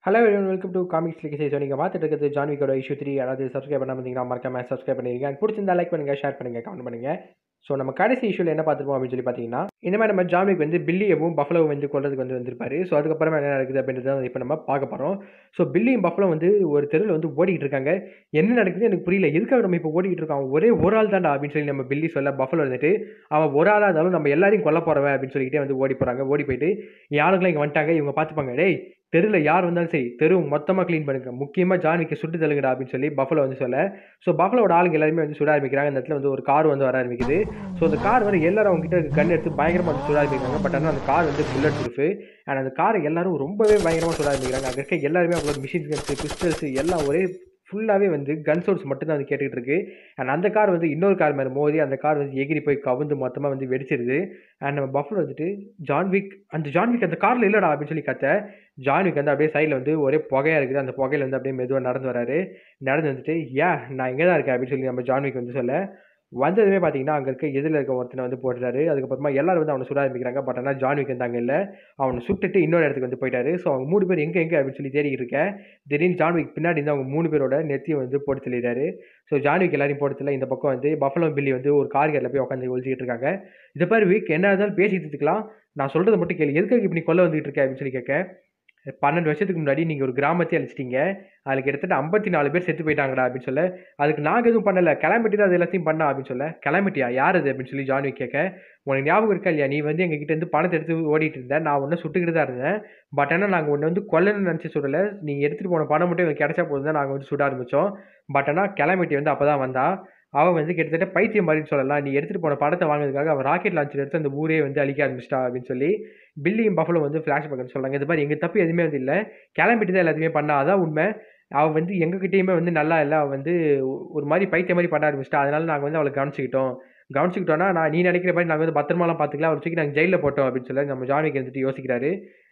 hello welcome to comics legacy so நீங்கள் பார்த்துட்டு இருக்கிறது ஜான்விக்கோட இஷ்யூ த்ரீ அதாவது சப்ஸ்கிரைப் பண்ணாமல் இருந்தீங்கன்னா மறக்காம சப்ஸ்கிரைப் பண்ணிருங்க And பிடிச்சிருந்தா லைக் பண்ணுங்கள் ஷேர் பண்ணுங்கள் கமெண்ட் பண்ணுங்கள் ஸோ நம்ம கடைசி இஷ்யூவில் என்ன பார்த்துருப்போம் அப்படின்னு சொல்லி பார்த்தீங்கன்னா இந்த மாதிரி நம்ம ஜான்விக் வந்து பில்லியவும் பஃபலோவும் வந்து கொள்றதுக்கு வந்து வந்திருப்பாரு ஸோ அதுக்கப்புறமா என்ன நடக்குது அப்படின்றத இப்போ நம்ம பார்க்க போகிறோம் ஸோ பில்லியும் பஃபலோ வந்து ஒரு தெருவில் வந்து ஓடிக்கிட்டு இருக்காங்க என்ன நடக்குது எனக்கு புரியல எதுக்காக நம்ம இப்போ ஓடிக்கிட்டு இருக்கோம் அவன் ஒரே ஒரு ஆள் தான்டா அப்படின்னு சொல்லி நம்ம பில்லி சொல்ல பஃபலோ வந்துட்டு அவன் ஒரு ஆளாக இருந்தாலும் நம்ம எல்லாரையும் கொல்ல போகிறவன் அப்படின்னு சொல்லிக்கிட்டே வந்து ஓடி போகிறாங்க ஓடி போயிட்டு யாருக்கெல்லாம் இங்கே வந்துட்டாங்க இவங்க பார்த்துப்பாங்க டேய் தெருவில் யார் வந்தாலும் சரி தெரு மொத்தமாக க்ளீன் பண்ணுங்க முக்கியமாக ஜான்விக்கு சுட்டு தள்ளுங்கடா அப்படின்னு சொல்லி பஃபலோ வந்து சொல்ல ஸோ பஃபலோட ஆளுங்க எல்லாருமே வந்து சுட ஆரம்பிக்கிறாங்க அந்த இடத்துல வந்து ஒரு கார் வந்து வர ஆரம்பிக்குது ஸோ அந்த கார் வந்து எல்லாரும் அவங்க கிட்ட கன் எடுத்து பயங்கரமாக வந்து சுட ஆரம்பிக்கிறாங்க பட் ஆனால் அந்த கார் வந்து புல்லட் ப்ரூஃபு அண்ட் அந்த காரை எல்லாரும் ரொம்பவே பயங்கரமாக சுட ஆரம்பிக்கிறாங்க அங்கே இருக்க எல்லாருமே அவங்களோட மிஷின் கன்ஸ் பிஸ்டல்ஸ் எல்லாம் ஒரே ஃபுல்லாகவே வந்து கன் சோர்ஸ் மட்டும் தான் வந்து கேட்டுக்கிட்டு இருக்கு அண்ட் அந்த கார் வந்து இன்னொரு கார் மேலே மோதி அந்த கார் வந்து எகிரி போய் கவுந்து மொத்தமாக வந்து வெடிச்சிருது அண்ட் நம்ம பஃபலோ வந்துட்டு ஜான்விக் அந்த ஜான்விக் அந்த காரில் இல்லைடா அப்படின்னு சொல்லி கத்த ஜான்விக் வந்து அப்படியே சைடில் வந்து ஒரே புகையாக இருக்குது அந்த புகையில வந்து அப்படியே மெதுவாக நடந்து வராரு நடந்து வந்துட்டு ஏ நான் இங்கே தான் இருக்கேன் அப்படின்னு சொல்லி நம்ம ஜான்விக் வந்து சொல்ல வந்ததுமே பார்த்தீங்கன்னா அங்கே இருக்க எதிரில் இருக்க ஒருத்தனை வந்து போட்டுறாரு அதுக்கப்புறமா எல்லாரும் வந்து அவனை சுட ஆரம்பிக்கிறாங்க பட் ஆனால் ஜான்விக் வந்து அங்கே இல்லை அவனை சுட்டுட்டு இன்னொரு இடத்துக்கு வந்து போயிட்டாரு ஸோ அவங்க மூணு பேர் எங்கே எங்கே அப்படின்னு சொல்லி தேடிக்கிட்டு இருக்கேன் திடீர்னு ஜான்விக் பின்னாடி இருந்து அவங்க மூணு பேரோட நெத்தியை வந்து போட்டு தள்ளிடுறாரு ஸோ ஜான்விக் எல்லாரையும் போட்டு தள்ள இந்த பக்கம் வந்து பஃபலோ பில்லி வந்து ஒரு கார் கேரில் போய் உட்காந்து ஒழிச்சிக்கிட்டு இருக்காங்க இதை பாரு வீக் என்ன இருந்தாலும் பேசிட்டு இருக்கலாம் நான் சொல்கிறத மட்டும் கேளு எதுக்காக இப்படி கொல்ல வந்துகிட்டு இருக்கேன் அப்படின்னு சொல்லி கேட்க பன்னெண்டு வருஷத்துக்கு முன்னாடி நீங்கள் ஒரு கிராமத்தை அழிச்சிட்டீங்க அதில் கிட்டத்தட்ட ஐம்பத்தி நாலு பேர் செத்து போயிட்டாங்கடா அப்படின்னு சொல்ல அதுக்கு நாங்கள் எதுவும் பண்ணல கிளம்பிட்டு தான் அது எல்லாத்தையும் பண்ணா அப்படின்னு சொல்ல கிளம்பிட்டியா யார் அது அப்படின்னு சொல்லி ஜான்வி கேட்க உனக்கு ஞாபகம் இருக்கா இல்லையா நீ வந்து எங்ககிட்ட இருந்து பணத்தை எடுத்து ஓடிட்டு இருந்த நான் ஒன்று சுட்டுக்கிட்டு தான் இருந்தேன் பட் ஆனால் நாங்கள் ஒன்று வந்து கொல்லணும்னு நினச்சி சுடலை நீங்கள் எடுத்துகிட்டு போன பணம் மட்டும் எங்களுக்கு கிடைச்சா போதும் தான் நாங்கள் வந்து சுட ஆரம்பித்தோம் பட் ஆனால் கிளம்பிட்டி வந்து அப்போ தான் வந்தா அவன் வந்து கிட்டத்தட்ட பைத்தியம் மாதிரின்னு சொல்லலாம் நீ எடுத்துகிட்டு போன படத்தை வாங்குறதுக்காக அவன் ராக்கெட் லான்ச்சர் எடுத்து அந்த ஊரே வந்து அழிக்க ஆரம்பிச்சிட்டா அப்படின்னு சொல்லி பில்லியும் பஃபலும் வந்து ஃப்ளாஷ் பேக் சொல்கிறாங்க இது மாதிரி எங்கள் தப்பு எதுவுமே வந்து இல்லை கிளம்பிட்டு தான் எல்லாத்தையுமே பண்ணா அதான் உண்மை அவள் வந்து எங்ககிட்டயுமே வந்து நல்லா இல்லை அவள் வந்து ஒரு மாதிரி பைத்தியம் மாதிரி பண்ண ஆரம்பிச்சிட்டா அதனால நாங்கள் வந்து அவளை கவனிச்சிக்கிட்டோம் கவனிச்சிக்கிட்டோன்னா நான் நீ நினைக்கிற மாதிரி நாங்கள் வந்து பத்திரமாலாம் பார்த்துக்கலாம் அவர் தூக்கி நாங்கள் ஜெயிலில் போட்டோம் அப்படின்னு சொல்லி நம்ம ஜான்விக்கு வந்துட்டு யோசிக்கிறாரு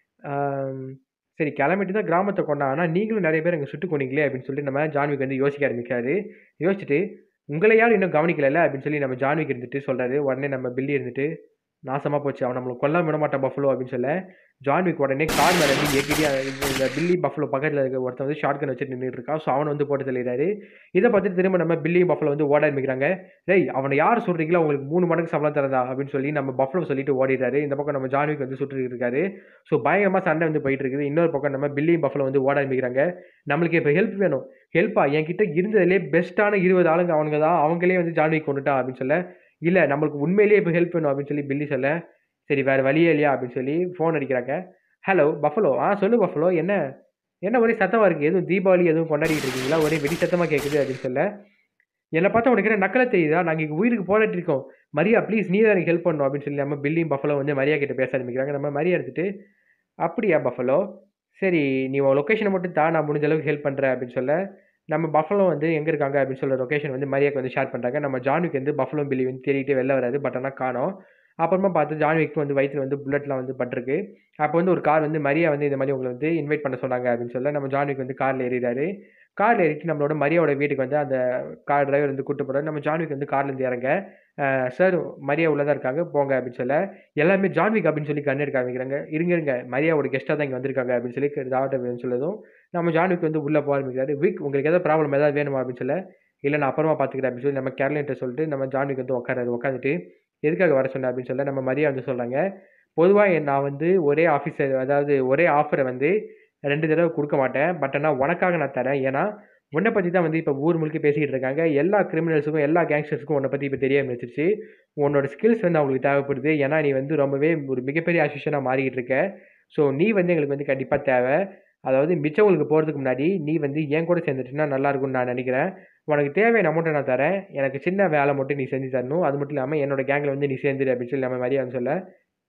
ஆம், சரி கிளம்பிட்டு தான் கிராமத்தை கொண்டா ஆனால் நீங்களும் நிறைய பேர் அங்கே சுட்டு கொண்டீங்களே அப்படின்னு சொல்லிட்டு நம்ம ஜான்விக் வந்து யோசிக்க ஆரம்பிக்கிறாரு யோசிச்சுட்டு உங்களை யாரும் இன்னும் கவனிக்கல அப்படின்னு சொல்லி நம்ம ஜான்விக் இருந்துட்டு சொல்கிறாரு உடனே நம்ம பில்லி இருந்துட்டு நாசமாக போச்சு அவன் நம்மளை கொல்லாம விட மாட்டான் பஃபலோ அப்படின்னு சொல்ல ஜான்விக் உடனே கார் மேலே இருந்து எகிரி இந்த பில்லி பஃபலோ பக்கத்தில் இருக்க ஒருத்தன் வந்து ஷார்ட் கன் வச்சுட்டு நின்றுட்டு இருக்கான் ஸோ அவனை வந்து போட்டு தள்ளிடுறாரு இதை பார்த்துட்டு திரும்ப நம்ம பில்லி பஃபலோ வந்து ஓட ஆரம்பிக்கிறாங்க டேய் அவனை யார் சொல்கிறீங்களோ உங்களுக்கு மூணு மடங்கு சம்பளம் தரதா அப்படின்னு சொல்லி நம்ம பஃபலோ சொல்லிட்டு ஓடிடுறாரு இந்த பக்கம் நம்ம ஜான்விக் வந்து சுட்டு இருக்காரு ஸோ பயங்கரமாக சண்டை வந்து போயிட்டு இருக்குது இன்னொரு பக்கம் நம்ம பில்லி பஃபலோ வந்து ஓட ஆரம்பிக்கிறாங்க நம்மளுக்கு இப்போ ஹெல்ப் வேணும் ஹெல்ப்பா என்கிட்ட இருந்ததுலேயே பெஸ்ட்டான இருபது ஆளுங்க அவனுங்க தான் அவங்களே வந்து ஜான்விக் கொண்டுட்டா அப்படின்னு சொல்ல இல்லை நம்மளுக்கு உண்மையிலேயே இப்போ ஹெல்ப் வேணும் அப்படின்னு சொல்லி பில்லி சொல்ல சரி வேறு வழியே இல்லையா அப்படின்னு சொல்லி ஃபோன் அடிக்கிறாங்க ஹலோ பஃபலோ ஆ சொல்லு பஃபலோ என்ன என்ன ஒரே சத்தமாக இருக்குது எதுவும் தீபாவளி எதுவும் கொண்டாடிட்டு இருக்கீங்களா ஒரே வெடி சத்தமாக கேட்குது அப்படின்னு சொல்ல என்னை பார்த்தா உனக்கு என்ன நக்கலை தெரியுதா நாங்கள் இங்கே உயிருக்கு போராட்டி இருக்கோம் மரியா ப்ளீஸ் நீ தான் எனக்கு ஹெல்ப் பண்ணணும் அப்படின்னு சொல்லி நம்ம பில்லியும் பஃபலோ வந்து மரியா கிட்ட பேச ஆரம்பிக்கிறாங்க நம்ம மரியா எடுத்துட்டு அப்படியா பஃபலோ சரி நீ உன் லொக்கேஷனை மட்டும் தான் நான் முடிஞ்ச அளவுக்கு ஹெல்ப் பண்ணுறேன் அப்படின்னு சொல்ல நம்ம பஃபலோ வந்து எங்கே இருக்காங்க அப்படின்னு சொல்ல லொக்கேஷன் வந்து மரியாக்கு வந்து ஷேர் பண்ணுறாங்க நம்ம ஜான்விக் வந்து பஃபலோ பில்லி வந்து தேடிட்டு வெளில வராது பட் ஆனால் காணோம் அப்புறமா பார்த்து ஜான்விக்கு வந்து வயிற்றுல வந்து புல்லட்லாம் வந்து பட்டிருக்கு அப்போ வந்து ஒரு கார் வந்து மரியா வந்து இந்த மாதிரி உங்களை வந்து இன்வைட் பண்ண சொன்னாங்க அப்படின்னு சொல்ல நம்ம ஜான்விக் வந்து காரில் ஏறிறாரு காரில் ஏறிட்டு நம்மளோட மரியாவோட வீட்டுக்கு வந்து அந்த கார் டிரைவர் வந்து கூட்டு போகிறாரு நம்ம ஜான்விக் வந்து கார்லேருந்து இறங்க சார் மரியா உள்ளே தான் இருக்காங்க போங்க அப்படின்னு சொல்ல எல்லாமே ஜான்விக் அப்படின்னு சொல்லி கண்ணு எடுக்க ஆரம்பிக்கிறாங்க இருங்க இருங்க மரியாவோட கெஸ்ட்டாக தான் இங்கே வந்திருக்காங்க அப்படின்னு சொல்லி தாவட்ட சொல்லதும் நம்ம ஜான்விக் வந்து உள்ளே போக ஆரம்பிக்கிறாரு விக் உங்களுக்கு ஏதாவது ப்ராப்ளம் ஏதாவது வேணுமா அப்படின்னு சொல்ல இல்லை நான் அப்புறமா பார்த்துக்கிறேன் அப்படின்னு சொல்லி நம்ம கேரளின்ட்ட சொல்லிட்டு நம்ம ஜான்விக் வந்து உட்காராரு உட்காந்துட்டு எதுக்காக வர சொன்னேன் அப்படின்னு சொல்ல நம்ம மரியா வந்து சொல்கிறாங்க பொதுவாக நான் வந்து ஒரே ஆஃபீஸர் அதாவது ஒரே ஆஃபரை வந்து ரெண்டு தடவை கொடுக்க மாட்டேன் பட் ஆனால் உனக்காக நான் தரேன் ஏன்னா உன்னை பற்றி தான் வந்து இப்போ ஊர் முழுக்க பேசிக்கிட்டு இருக்காங்க எல்லா கிரிமினல்ஸுக்கும் எல்லா கேங்ஸ்டர்ஸுக்கும் உன்னை பற்றி இப்போ தெரிய ஆரம்பிச்சிருச்சு உன்னோட ஸ்கில்ஸ் வந்து அவங்களுக்கு தேவைப்படுது ஏன்னா நீ வந்து ரொம்பவே ஒரு மிகப்பெரிய அசிஸ்டனாக மாறிக்கிட்டு இருக்க ஸோ நீ வந்து எங்களுக்கு வந்து கண்டிப்பாக தேவை அதாவது மிச்சவங்களுக்கு போகிறதுக்கு முன்னாடி நீ வந்து என் கூட சேர்ந்துட்டுனா நல்லா இருக்கும்னு நான் நினைக்கிறேன் உனக்கு தேவையான அமௌண்ட்டை நான் தரேன் எனக்கு சின்ன வேலை மட்டும் நீ செஞ்சு தரணும் அது மட்டும் இல்லாமல் என்னோட கேங்கில் வந்து நீ சேர்ந்துரு அப்படின்னு சொல்லி நம்ம மரியாதை சொல்ல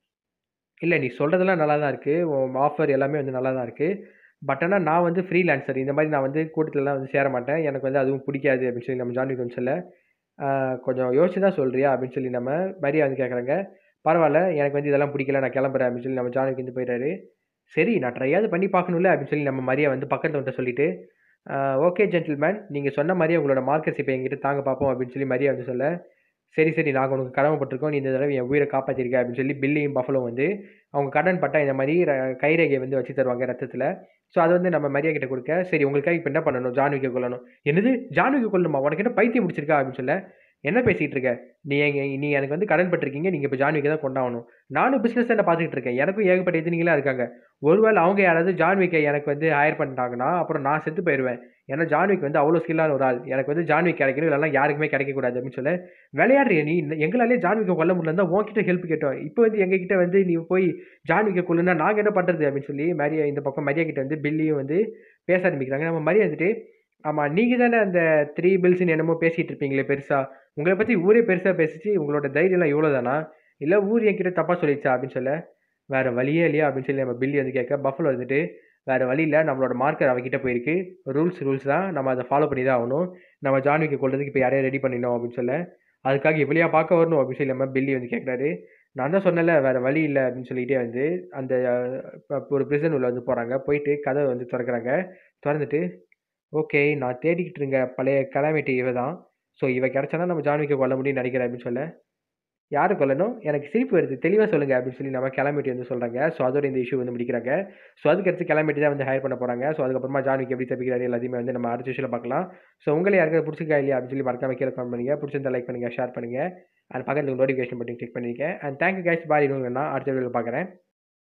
இல்லை நீ சொல்கிறதெல்லாம் நல்லா தான் இருக்குது உன் ஆஃபர் எல்லாமே வந்து நல்லா தான் இருக்குது பட் ஆனால் நான் வந்து ஃப்ரீலான்சர் இந்த மாதிரி நான் வந்து கூட்டத்திலலாம் வந்து சேர மாட்டேன் எனக்கு வந்து அதுவும் பிடிக்காது அப்படின்னு சொல்லி நம்ம ஜான்விக் வந்து சொல்ல "ஆஹ், கொஞ்சம் யோசிச்சு தான் சொல்கிறியா அப்படின்னு சொல்லி நம்ம மரியா வந்து கேட்குறாங்க பரவாயில்ல எனக்கு வந்து இதெல்லாம் பிடிக்கல நான் கிளம்புறேன் அப்படின்னு சொல்லி நம்ம ஜான்விக் வந்து போயிட்டாரு சரி நான் ட்ரையாவது பண்ணி பார்க்கணும்ல அப்படின்னு சொல்லி நம்ம மரியா வந்து பக்கத்தில் வந்துட்டு சொல்லிட்டு ஓகே ஜென்டில்மேன் நீங்கள் சொன்ன மாதிரியே உங்களோட மார்க்கெட்ஸ் இப்போ எங்கிட்ட தாங்க பார்ப்போம் அப்படின்னு சொல்லி மரியா வந்து சொல்ல சரி சரி நாங்கள் உனக்கு கடமைப்பட்டிருக்கோம் நீ இந்த தடவை என் உயிரை காப்பாற்றிருக்க அப்படின்னு சொல்லி பில்லியும் பஃபலும் வந்து அவங்க கடன் பட்டா இந்த மாதிரி ர- கைரேகையை வந்து வச்சு தருவாங்க ரத்தத்தில் ஸோ அதை வந்து நம்ம மரியா கிட்ட கொடுக்க சரி உங்களுக்காக இப்போ என்ன பண்ணணும் ஜான்விக்கை கொல்லணும் என்னது ஜான்விக்கை கொல்லணுமா உனக்கு என்ன பைத்தியம் முடிச்சிருக்கா அப்படின்னு சொல்ல என்ன பேசிகிட்டு இருக்க நீ எங்க நீ எனக்கு வந்து கடன் பட்டிருக்கீங்க நீங்கள் இப்போ ஜான்விக்கை தான் கொண்டாகணும் நானும் பிஸ்னஸ் தானே பார்த்துக்கிட்டு இருக்கேன் எனக்கும் ஏகப்பட்ட எதிரிங்களாம் இருக்காங்க ஒருவேளை அவங்க யாராவது ஜான்விக்கை எனக்கு வந்து ஹையர் பண்ணிட்டாங்கன்னா அப்புறம் நான் செத்து போயிடுவேன் ஏன்னா ஜான்விக் வந்து அவ்வளோ ஸ்கில்லான ஒரு ஆள் எனக்கு வந்து ஜான்விக் கிடைக்கணும் இல்லைனா யாருக்குமே கிடைக்கக்கூடாது அப்படின்னு சொல்ல விளையாடுறிய நீ இந்த- எங்களாலே ஜான்விக்கை கொல்ல முடியல தான் உன்கிட்ட ஹெல்ப் கேட்டோம் இப்போ வந்து எங்ககிட்ட வந்து நீ போய் ஜான்விக்கை கொல்லுனா நாங்கள் என்ன பண்ணுறது அப்படின்னு சொல்லி மரியா இந்த பக்கம் மரியா கிட்ட வந்து பில்லியும் வந்து பேச ஆரம்பிக்கிறாங்க நம்ம மரியா வந்துட்டு ஆமாம் நீங்கள் தானே அந்த த்ரீ பில்ஸ்னு என்னமோ பேசிகிட்டு இருப்பீங்களே பெருசாக உங்களை பற்றி ஊரே பெருசாக பேசிச்சு உங்களோட தைரியம்லாம் இவ்வளோ தானா இல்லை ஊர் என்கிட்ட தப்பாக சொல்லிடுச்சா அப்படின்னு சொல்ல வேறு வழியே இல்லையா அப்படின்னு சொல்லி நம்ம பில்லி வந்து கேட்க பஃபல் வந்துட்டு வேறு வழி இல்லை நம்மளோட மார்க்கர் அவகிட்ட போயிருக்கு ரூல்ஸ் ரூல்ஸ் தான் நம்ம அதை ஃபாலோ பண்ணி தான் ஆகணும் நம்ம ஜான்விக்கு கொள்றதுக்கு இப்போ யாரையும் ரெடி பண்ணிடணும் அப்படின்னு சொல்ல அதுக்காக எப்படியா பார்க்க வரணும் அப்படின்னு சொல்லி நம்ம பில்லி வந்து கேட்குறாரு நான் தான் சொன்னல வேறு வழி இல்லை அப்படின்னு சொல்லிட்டே வந்து அந்த அஹ், இப்ப ஒரு prison உள்ள வந்து போகிறாங்க போயிட்டு கதவை வந்து திறக்கிறாங்க திறந்துட்டு ஓகே நான் தேடிக்கிட்டு இருங்க பழைய கலாமிட்டி இவ தான் ஸோ இவ கிடைச்சாதான் நம்ம ஜான்விக்கை கொல்ல முடியும்னு நினைக்கிறேன் அப்படின்னு சொல்ல யாரை கொல்லணும் எனக்கு சிரிப்பு வருது தெளிவாக சொல்லுங்க அப்படின்னு சொல்லி நம்ம கிளம்பிட்டு வந்து சொல்கிறாங்க ஸோ அதோட இந்த இஷ்யூ வந்து முடிக்கிறாங்க ஸோ அதுக்கடுத்து கிளம்பிட்டு தான் வந்து ஹையர் பண்ண போகிறாங்க ஸோ அதுக்கப்புறமா ஜான்விக் எப்படி தப்பிக்கிறாரு எல்லாத்தையுமே வந்து நம்ம அடுத்த விஷயம் பார்க்கலாம் ஸோ உங்களை யாருக்காவது பிடிச்சிருக்கா இல்லையா அப்படின்னு சொல்லி மறக்காம கீழே கமெண்ட் பண்ணுங்க பிடிச்சிருந்தா லைக் பண்ணுங்க ஷேர் பண்ணுங்க அண்ட் பக்கத்தில் நோட்டிஃபிகேஷன் பட்டன் கிளிக் பண்ணிருக்கேன் அண்ட் தேங்க்யூ கைஸ் பாய் இன்னும் நான் அடுத்த வீடியோவில் பார்க்குறேன்